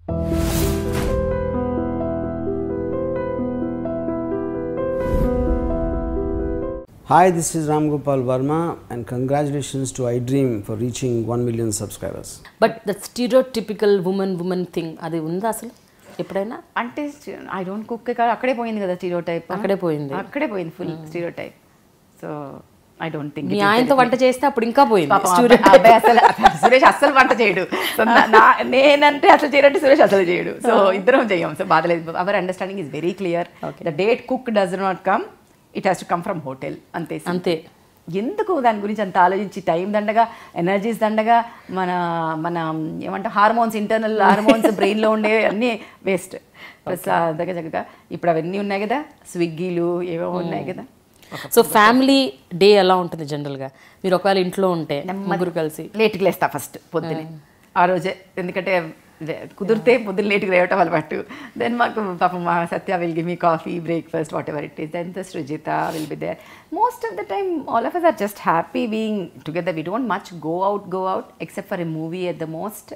Hi, this is Ram Gopal Verma, and congratulations to iDream for reaching 1 million subscribers. But the stereotypical women women thing అది ఉందా అసలు ఎప్పుడైనా అంటే I don't cook కాదు అక్కడే పోయింది కదా స్టీరియో టైప్ అక్కడే పోయింది. అక్కడే పోయింది full stereotype so I don't think మీ ఆయనతో వంట చేస్తే అప్పుడు ఇంకా పోయింది పాపం ఆ అబ్బాయి- ఆ అబ్బాయి అసలు అసలు సురేష్ అస్సలు వంట చేయడు సో నా- నా- నేనంటే అసలు చేయడంటే సురేష్ అసలు చేయడు సో ఇద్దరం చేయం సో బాధలేదు our understanding is very clear the date cook does not come it has to come from hotel అంతే అంతే ఎందుకు దాని గురించి అంత ఆలోచించి టైం దండగా ఎనర్జీస్ దండగా మన మన ఏమంటే హార్మోన్స్ ఇంటర్నల్ హార్మోన్స్ బ్రెయిన్లో ఉండే అన్నీ వేస్ట్ దగ్గర చక్కగా ఇప్పుడు అవన్నీ ఉన్నాయి కదా స్విగ్గీలు ఏవో ఉన్నాయి కదా సో ఫ్యామిలీ డే ఎలా ఉంటుంది జనరల్గా మీరు ఒకవేళ ఇంట్లో ఉంటే ముగ్గురు కలిసి లేట్కి లేస్తా ఫస్ట్ పొద్దునే ఆ రోజే ఎందుకంటే లే- కుదిరితే పొద్దున్న లేట్కి లేవటం అలవాటు దెన్ మాకు పాపం మా Satya will give me coffee breakfast whatever it is then the Srujitha will be there most of the time all of us are just happy being together we don't much go out go out except for a movie at the most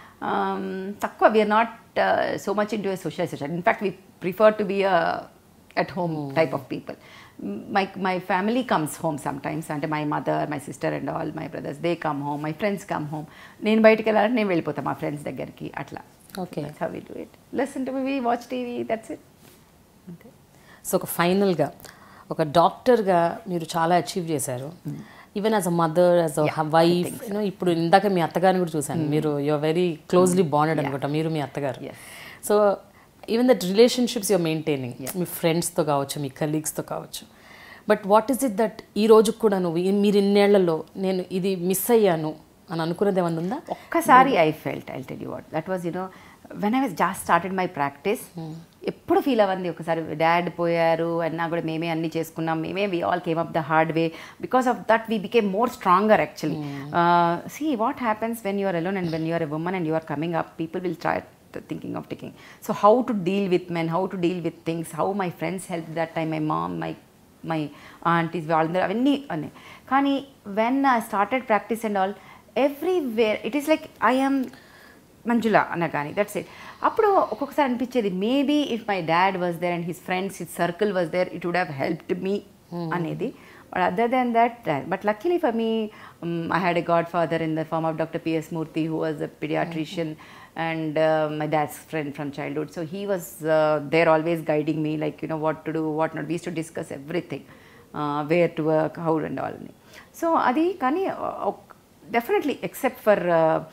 తక్కువ we are not so much into socialization in fact we prefer to be at home type of people. M- My, my family comes home sometimes అంటే my mother, my sister and all my brothers, they come home, my friends come home. నేను బయటికి వెళ్ళాలంటే నేను వెళ్ళిపోతాను మా friends దగ్గరికి అట్లా okay That's how we do it. Listen to movie, watch TV, that's it. అంతే సో ఒక ఫైనల్గా ఒక డాక్టర్గా మీరు చాలా అచీవ్ చేశారు even as a mother as a wife you know ఇప్పుడు ఇందాక మీ అత్తగారిని కూడా చూశాను మీరు యువర్ వెరీ క్లోజ్లీ బాండెడ్ అనుకుంటా మీరు మీ అత్తగారు Yes. So even that relationships your maintaining మీ ఫ్రెండ్స్తో కావచ్చు మీ కలీగ్స్తో కావచ్చు but what is it that ఈ రోజుకి కూడా నువ్వు ఈ- మీరు ఇన్నేళ్లలో నేను ఇది మిస్ అయ్యాను అని అనుకున్నది ఏమన్నా ఉందా ఒక్కసారి I felt I tell you what that was you know when I was just started my practice ఎప్పుడు ఫీల్ అవ్వంది ఒకసారి డాడ్ పోయారు అన్నా కూడా మేమే అన్ని చేసుకున్నాం మేమే we all came up the hard way because of that we became more stronger actually see what happens when you're alone and when you're a woman and you're coming up people will try thinking of taking so how to deal with men how to deal with things how my friends helped that time my mom my my aunties వాళ్ళందరూ అవన్నీ అన్నీ కానీ when I started practice and all everywhere it is like I'm Manjula అన్న కానీ that's it అప్పుడు ఒక్కొక్కసారి అనిపించేది maybe if my dad was there and his friends his circle was there it would have helped me అనేది but other than that but luckily for me I had a godfather in the form of doctor P S Murthy who was a paediatrician and uh, my dad's friend from childhood. So he was uh, there always guiding me, like, you know, what to do, what not. We used to discuss everything, uh, where to work, how and all. So అది కానీ definitely except for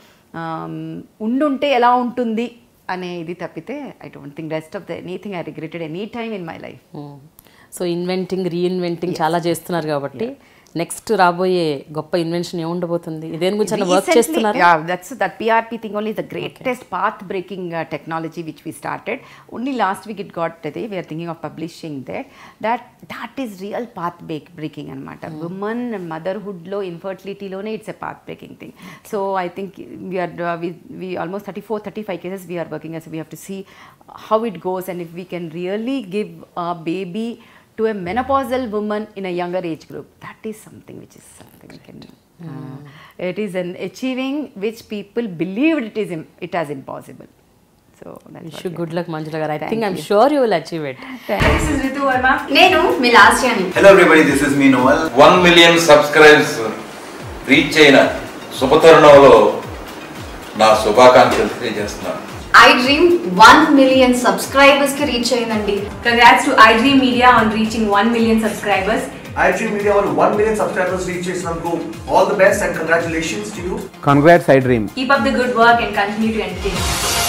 ఉండుంటే ఎలా ఉంటుంది అనే ఇది తప్పితే I don't think rest of the anything I regretted any time in my life so inventing reinventing చాలా చేస్తున్నారు కాబట్టి నెక్స్ట్ రాబోయే గొప్ప ఇన్వెన్షన్ ఏముండబోతుంది దేని గురించి వర్క్ చేస్తున్నారు Yeah, that's that PRP thing only is the greatest path breaking uh, technology which we started. Only last week it got today. We are thinking of publishing that. That that is real path break, breaking anamata. Woman motherhood lo infertility lo it's a path breaking thing. So I think we are uh, we we almost 34 35 cases we are working as we have to see how it goes and if we can really give a baby to a menopausal woman in a younger age group that is something which is something we can uh, it is an achieving which people believed it is im- it as impossible so that's wish what we are- good luck Manjula garu I think I'm sure you will achieve it This is Ritu Verma. నేను మీ last అని Hello everybody, this is me Noel. One million subscribes reach అయిన శుభతరుణంలో నా శుభాకాంక్షలు తెలియజేస్తున్నాను I dream one million subscribers కి reach అయిందండి Congrats to iDream Media on reaching 1 million subscribers. iDream Media వాళ్ళు 1 million subscribers reach చేసినందుకు all the best and congratulations to you. Congrats, iDream. Keep up the good work and continue to entertain.